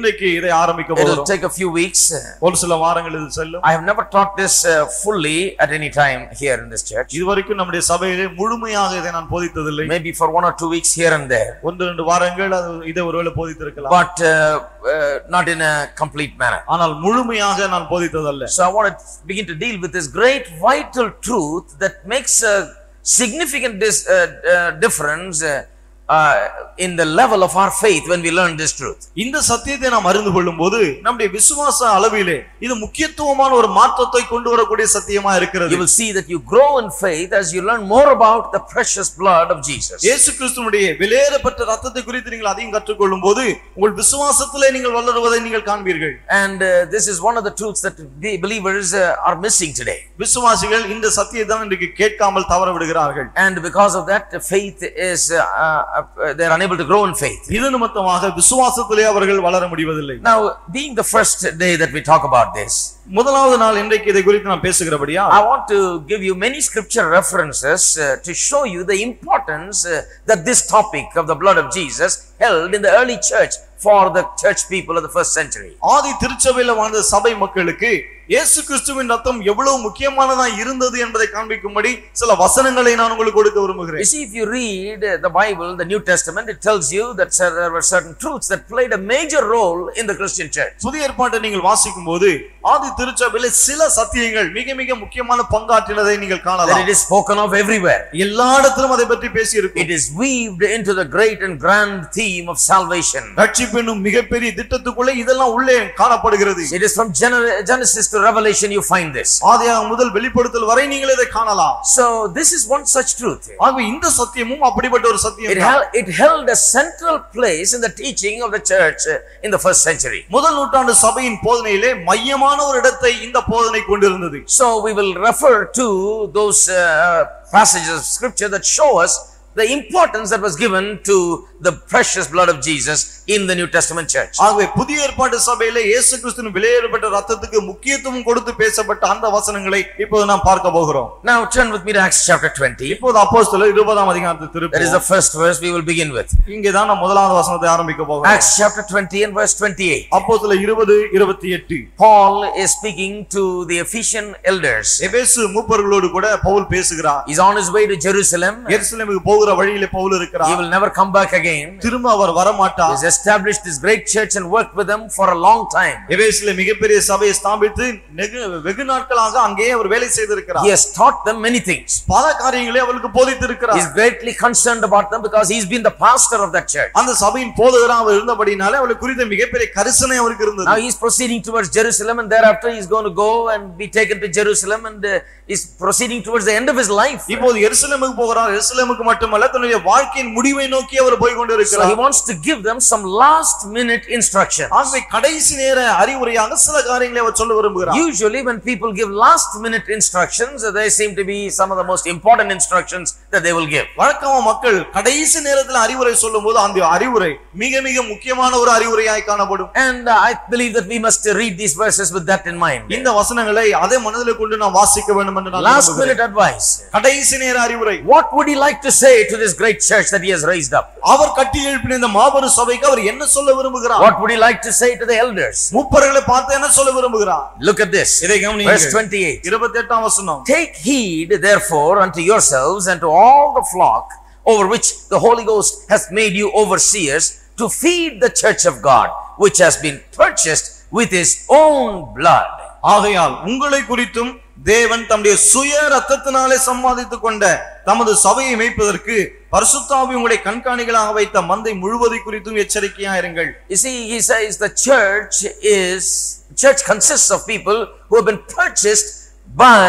இன்றைக்கு இதை ஆரம்பிக்க It will போகிறோம் take a few weeks. ஒரு சில வாரங்கள் இது செல்லும் I have never taught this uh, fully at any time here in this church. இதுவரைக்கும் நம்முடைய சபையிலே முழுமையாக இதை நான் போதித்ததில்லை Maybe for one or two weeks here and there, ஒன்று ரெண்டு வாரங்கள் அது இதை ஒருவேளை போதித்திருக்கலாம் but uh, uh, not in a complete manner. ஆனால் முழுமையாக நான் போதித்ததல்ல So I want to begin to deal with this great vital truth that makes a significant dis- uh, uh, difference uh, uh, in the level of our faith when we learn this truth. இந்த சத்தியத்தை நாம் அறிந்து கொள்ளும் போது நம்முடைய விசுவாச அளவிலே இது முக்கியத்துவமான ஒரு மாற்றத்தை கொண்டு வரக்கூடிய சத்தியமா இருக்கிறது You will see that you grow in faith as you learn more about the precious blood of Jesus. இயேசு கிறிஸ்துவனுடைய விலையேறப்பட்ட ரத்தத்தை குறித்து நீங்கள் அதிகம் கற்றுக்கொள்ளும் போது உங்கள் விசுவாசத்திலே நீங்கள் வளருவதை நீங்கள் காண்பீர்கள் And uh, this is one of the truths that the believers uh, are missing today. விசுவாசிகள் இந்த சத்தியத்தை தான் இன்றைக்கு கேட்காமல் தவற விடுகிறார்கள் And because of that, faith is, uh, uh, uh, they're unable to grow in faith. இது நிமித்தமாக விசுவாசத்திலே அவர்கள் வளர முடிவதில்லை Now, being the first day that we talk about this, முதலாவது நாள் இன்றைக்கு இதை குறித்து நான் பேசுகிறபடியா I want to give you many scripture references uh, to show you the importance uh, that this topic of the blood of Jesus held in the early church for the church people of the first century. ஆதி திருச்சபையில வாழ்ந்த சபை மக்களுக்கு இயேசு கிறிஸ்துவின் ரத்தம் எவ்வளவு முக்கியமானதா இருந்தது என்பதை காண்பிக்கும்படி சில வசனங்களை நான் உங்களுக்கு கொடுக்க You விரும்புகிறேன் see, if you read uh, the Bible, the New Testament, it tells you that uh, there were certain truths that played a major role in the Christian church. புதிய ஏற்பாட்டை நீங்கள் வாசிக்கும் போது ஆதி திருச்சபையில சில சத்தியங்கள் மிக மிக முக்கியமான பங்காற்றினதை நீங்கள் That காணலாம் it is spoken of everywhere. எல்லா இடத்திலும் அதை பற்றி பேசி இருக்கும் It is weaved into the great and grand theme of salvation. ரட்சிப்பென்னும் மிகப்பெரிய திட்டத்துக்குள்ளே இதெல்லாம் உள்ளே காணப்படுகிறது It is from Gener- Genesis to Revelation you find this. ஆதியாக முதல் வெளிப்படுத்தல் வரை நீங்கள் இதை காணலாம் So this is one such truth. ஆகவே இந்த சத்தியமும் அப்படிப்பட்ட ஒரு It, சத்தியம் held, it held a central place in the teaching of the church uh, in the first century. முதல் நூற்றாண்டு சபையின் போதனையிலே மையமான ஒரு இடத்தை இந்த போதனை கொண்டிருந்தது So we will refer to those uh, passages of scripture that show us the importance that was given to the precious blood of Jesus in the New Testament church. ஆகவே புதிய ஏற்பாட்டு சபையிலே இயேசு கிறிஸ்துவின் விலையேறப்பட்ட ரத்தத்துக்கு முக்கியத்துவம் கொடுத்து பேசப்பட்ட அந்த வசனங்களை இப்போது நாம் பார்க்க போகிறோம் Now turn with me to Acts chapter 20. இப்போது அப்போஸ்தலர் இருபதாம் அதிகாரத்தை That is திருப்பி the first verse we will begin with. இங்கே தான் நாம் முதலாவது வசனத்தை ஆரம்பிக்க போகிறோம் Acts chapter 20 and verse 28. அப்போஸ்தலர் இருபது இருபத்தி எட்டு Paul is speaking to the Ephesian elders. எபேசு மூப்பர்களோடு கூட பவுல் பேசுகிறார் He's on his way to Jerusalem. எருசலேமுக்கு போகிற வழியிலே பவுல் He இருக்கிறார் will never come back again. திரும்ப அவர் வரமாட்டார் He's established this great church and worked with them for a long time. எபேசிலே மிகப்பெரிய சபையை ஸ்தாபித்து நெகு- வெகு நாட்களாக அங்கேயே அவர் வேலை செய்திருக்கிறார் He has taught them many things. பல காரியங்களை அவருக்கு போதித்திருக்கிறார் He's greatly concerned about them because he's been the pastor of that church. அந்த சபையின் போதகராக அவர் இருந்தபடினாலே அவளை குறித்த மிகப்பெரிய கரிசனை அவருக்கு இருந்தது Now he's proceeding towards Jerusalem and thereafter he's going to go and be taken to Jerusalem and uh, he's proceeding towards the end of his life. இப்போது எருசலேமுக்கு போகிறார் எருசலேமுக்கு மட்டுமல்ல தன்னுடைய வாழ்க்கையின் முடிவை நோக்கி அவர் போய் So he கொண்டிருக்கிறார் wants to give them some last minute instruction. ஆகவே கடைசி நேர அறிவுரையாக சில காரியங்களை அவர் சொல்ல விரும்புகிறார் Usually when people give last minute instructions, they seem to be some of the most important instructions that they will give. வழக்கமா மக்கள் கடைசி நேரத்தில் அறிவுரை சொல்லும் போது அந்த அறிவுரை மிக மிக முக்கியமான ஒரு அறிவுரையாய் காணப்படும் And uh, I believe that we must read these verses with that in mind. இந்த வசனங்களை அதே மனதில் கொண்டு நாம் வாசிக்க வேண்டும் என்று நான் Last விரும்புகிறேன். minute advice. கடைசி நேர அறிவுரை What would he like to say to this great church that he has raised up? அவர் கட்டி எழுப்பின இந்த மாபெரும் சபைக்கு அவர் என்ன சொல்ல விரும்புகிறார் What would he like to say to the elders? மூப்பர்களை பார்த்து என்ன சொல்ல விரும்புகிறார் Look at this. இதை Verse கவனியுங்கள் 28. இருபத்தி எட்டாம் வசனம் Take heed therefore unto yourselves and to all the flock over which the Holy Ghost hath made you overseers to feed the church of God, which has been purchased with his own blood. ஆகையால் உங்களை குறித்தும் தேவன் தம்முடைய சுய ரத்தத்தினாலே சம்பாதித்துக் கொண்ட தமது சபையை மேய்ப்பதற்கு பரிசுத்தாவி உங்களை கண்காணிகளாக வைத்த மந்தை முழுவதை குறித்தும் எச்சரிக்கையா இருங்கள் You see, he says the church is, church consists of people who have been purchased by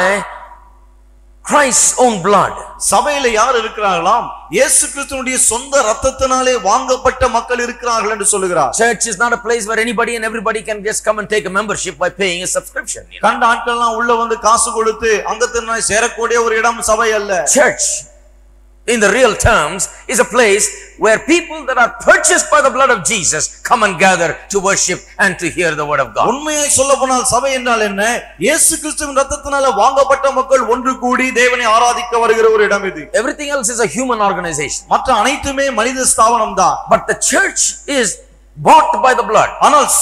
Christ's own blood. சபையில யார் இருக்கிறார்களாம் இயேசு கிறிஸ்துவனுடைய சொந்த ரத்தத்தினாலே வாங்கப்பட்ட மக்கள் இருக்கிறார்கள் என்று சொல்லுகிறார் Church is not a place where anybody and everybody can just come and take a membership by paying a subscription. you know. கண்ட ஆட்கள்லாம் உள்ள வந்து காசு கொடுத்து அங்கத்தினாய் சேரக்கூடிய ஒரு இடம் சபை அல்ல Church, in the real terms, is a place where people that are purchased by the blood of Jesus come and gather to worship and to hear the word of God. உண்மையை சொல்ல போனால் சபை என்றால் என்ன இயேசு கிறிஸ்துவின் ரத்தத்தினால வாங்கப்பட்ட மக்கள் ஒன்று கூடி தேவனை ஆராதிக்க வருகிற ஒரு இடம் இது Everything else is a human organization. மற்ற அனைத்துமே மனித ஸ்தாபனம் தான் But the church is bought by the blood. ஆனால்